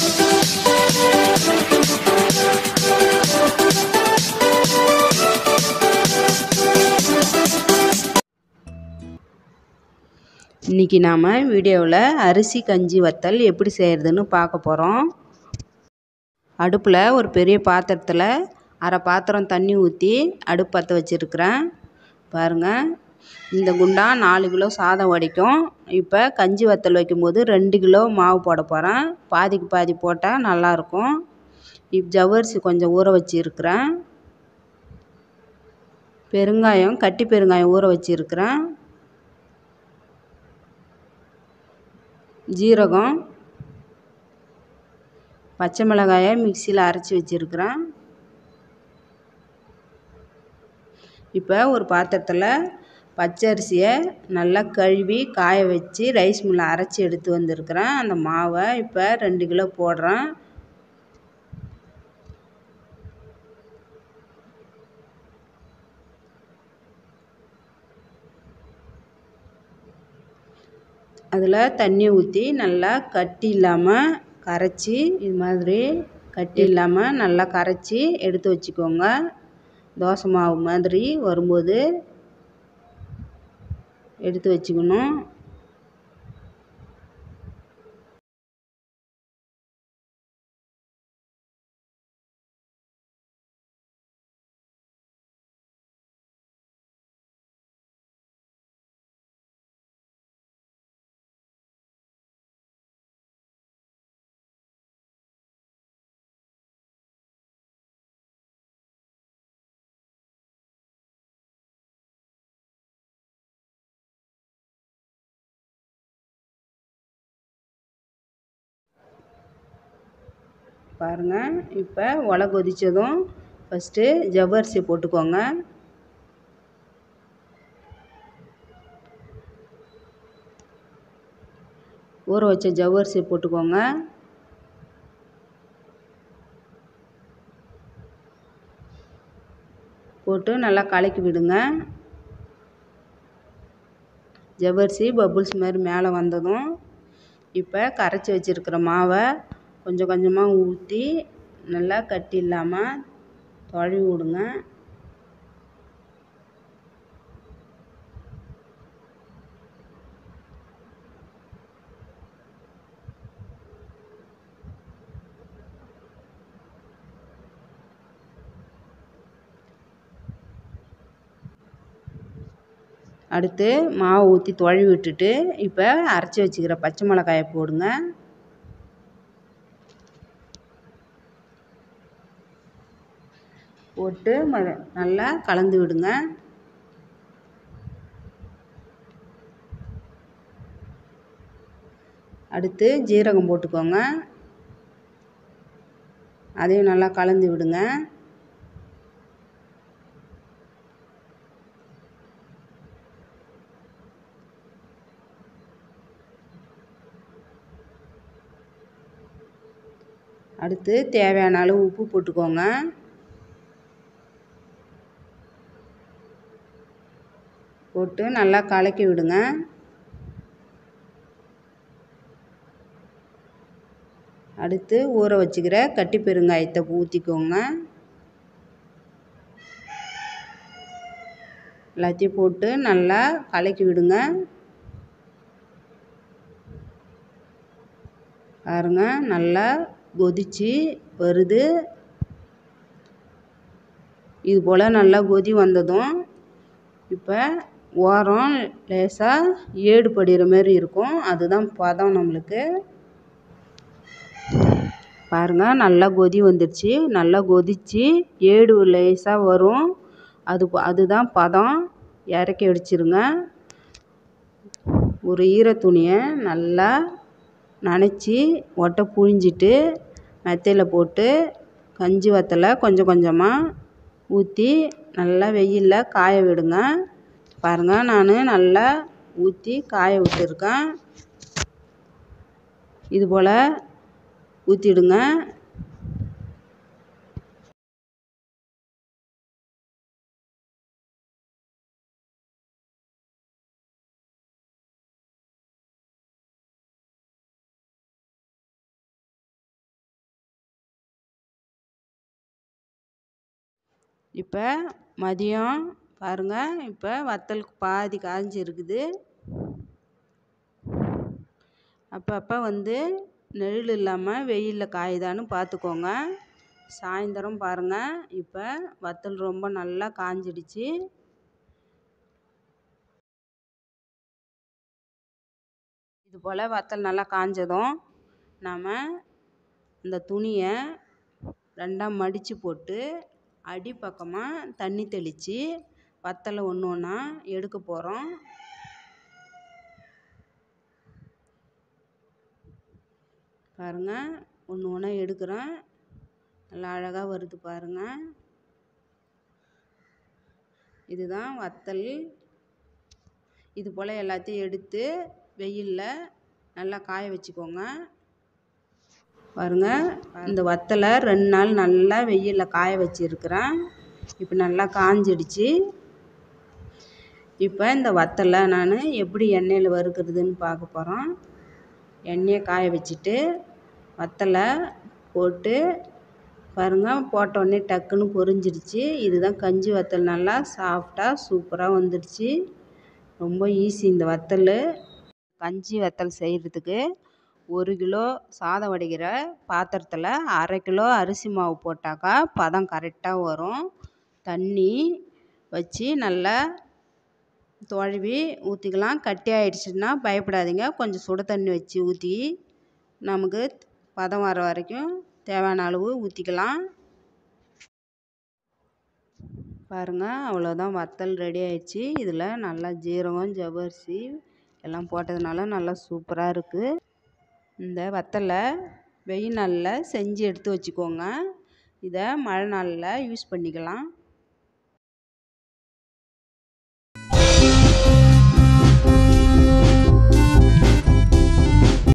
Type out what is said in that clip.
இன்றைக்கி நாம் வீடியோவில் அரிசி கஞ்சி வத்தல் எப்படி செய்கிறதுன்னு பார்க்க போகிறோம் அடுப்பில் ஒரு பெரிய பாத்திரத்தில் அரை பாத்திரம் தண்ணி ஊற்றி அடுப்பு பற்ற வச்சுருக்கிறேன் பாருங்கள் இந்த குண்டா நாலு கிலோ சாதம் வடிக்கும் இப்போ கஞ்சி வத்தல் வைக்கும்போது ரெண்டு கிலோ மாவு போட போகிறேன் பாதிக்கு பாதி போட்டால் நல்லாயிருக்கும் இப்போ ஜவ்வரிசி கொஞ்சம் ஊற வச்சுருக்கிறேன் பெருங்காயம் கட்டி பெருங்காயம் ஊற வச்சுருக்கிறேன் ஜீரகம் பச்சை மிளகாயை மிக்சியில் அரைச்சி வச்சுருக்கிறேன் இப்போ ஒரு பாத்திரத்தில் பச்சை அரிசியை நல்லா கழுவி காய வச்சு ரைஸ் மில்லில் அரைச்சி எடுத்து வந்திருக்கிறேன் அந்த மாவை இப்போ ரெண்டு கிலோ போடுறேன் அதில் தண்ணி ஊற்றி நல்லா கட்டி இல்லாமல் கரைச்சி இது மாதிரி கட்டி இல்லாமல் நல்லா கரைச்சி எடுத்து வச்சுக்கோங்க தோசை மாவு மாதிரி வரும்போது எடுத்து வச்சுக்கணும் பாருங்கள் இப்போ ஒலை கொதித்ததும் ஃபஸ்ட்டு ஜவ்வரிசி போட்டுக்கோங்க ஊற வச்ச ஜவ்வரிசி போட்டுக்கோங்க போட்டு நல்லா கலக்கி விடுங்க ஜவ்வரிசி பபுள்ஸ் மாதிரி மேலே வந்ததும் இப்போ கரைச்சி வச்சுருக்கிற மாவை கொஞ்சம் கொஞ்சமாக ஊற்றி நல்லா கட்டி இல்லாமல் தொழவி விடுங்க அடுத்து மாவு ஊற்றி தொழவி விட்டுட்டு இப்போ அரைச்சி வச்சுக்கிற பச்சை மிளகாயை போடுங்க போட்டு ம நல்லா கலந்து விடுங்க அடுத்து ஜீரகம் போட்டுக்கோங்க அதையும் நல்லா கலந்து விடுங்க அடுத்து தேவையான அளவு உப்பு போட்டுக்கோங்க போட்டு நல்லா கலக்கி விடுங்க அடுத்து ஊற வச்சுக்கிற கட்டி பெருங்காயத்தை ஊற்றிக்கோங்க எல்லாத்தையும் போட்டு நல்லா கலக்கி விடுங்க பாருங்க நல்லா கொதித்து வருது இது போல் நல்லா கொதி வந்ததும் இப்போ ஓரம் லேசாக ஏடு படிகிற மாதிரி இருக்கும் அதுதான் பதம் நம்மளுக்கு பாருங்கள் நல்லா கொதி வந்துடுச்சு நல்லா கொதித்து ஏடு லேசாக வரும் அது அதுதான் பதம் இறக்கி அடிச்சிருங்க ஒரு ஈர துணியை நல்லா நனைச்சி ஒட்டை புழிஞ்சிட்டு மெத்தையில் போட்டு கஞ்சி வத்தலை கொஞ்சம் கொஞ்சமாக ஊற்றி நல்லா வெயிலில் காய விடுங்க பாருங்கள் நான் நல்லா ஊற்றி காய விட்டுருக்கேன் இது போல் ஊற்றிடுங்க இப்போ மதியம் பாருங்கள் இப்போ வத்தலுக்கு பாதி காய்ஞ்சி இருக்குது அப்பப்போ வந்து நெழல் இல்லாமல் வெயிலில் காயுதான்னு பார்த்துக்கோங்க சாயந்தரம் பாருங்கள் இப்போ வத்தல் ரொம்ப நல்லா காஞ்சிடுச்சு இது போல் வத்தல் நல்லா காஞ்சதும் நாம் இந்த துணியை ரெண்டாக மடித்து போட்டு அடிப்பக்கமாக தண்ணி தெளித்து வத்தலை ஒன்று ஒன்றா எடுக்க போகிறோம் பாருங்கள் ஒன்று ஒன்றா எடுக்கிறேன் நல்லா அழகாக வருது பாருங்கள் இதுதான் வத்தல் இது போல் எல்லாத்தையும் எடுத்து வெயிலில் நல்லா காய வச்சுக்கோங்க பாருங்க இந்த வத்தலை ரெண்டு நாள் நல்லா வெயிலில் காய வச்சுருக்கிறேன் இப்போ நல்லா காஞ்சிடுச்சு இப்போ இந்த வத்தலை நான் எப்படி எண்ணெயில் வறுக்கிறதுன்னு பார்க்க போகிறோம் எண்ணெயை காய வச்சுட்டு வத்தலை போட்டு பாருங்கள் போட்டோடனே டக்குன்னு பொரிஞ்சிடுச்சு இதுதான் கஞ்சி வத்தல் நல்லா சாஃப்டாக சூப்பராக வந்துடுச்சு ரொம்ப ஈஸி இந்த வத்தல் கஞ்சி வத்தல் செய்கிறதுக்கு ஒரு கிலோ சாதம் வடிக்கிற பாத்திரத்தில் அரை கிலோ அரிசி மாவு போட்டாக்கா பதம் கரெக்டாக வரும் தண்ணி வச்சு நல்லா தொழுவி ஊற்றிக்கலாம் கட்டி ஆயிடுச்சுன்னா பயப்படாதீங்க கொஞ்சம் சுடு தண்ணி வச்சு ஊற்றி நமக்கு பதம் வர வரைக்கும் தேவையான அளவு ஊற்றிக்கலாம் பாருங்கள் அவ்வளோதான் வத்தல் ரெடி ஆயிடுச்சு இதில் நல்லா ஜீரகம் ஜவ்வரிசி எல்லாம் போட்டதுனால நல்லா சூப்பராக இருக்குது இந்த வத்தலை வெயில் நாளில் செஞ்சு எடுத்து வச்சுக்கோங்க இதை மழை நாளில் யூஸ் பண்ணிக்கலாம்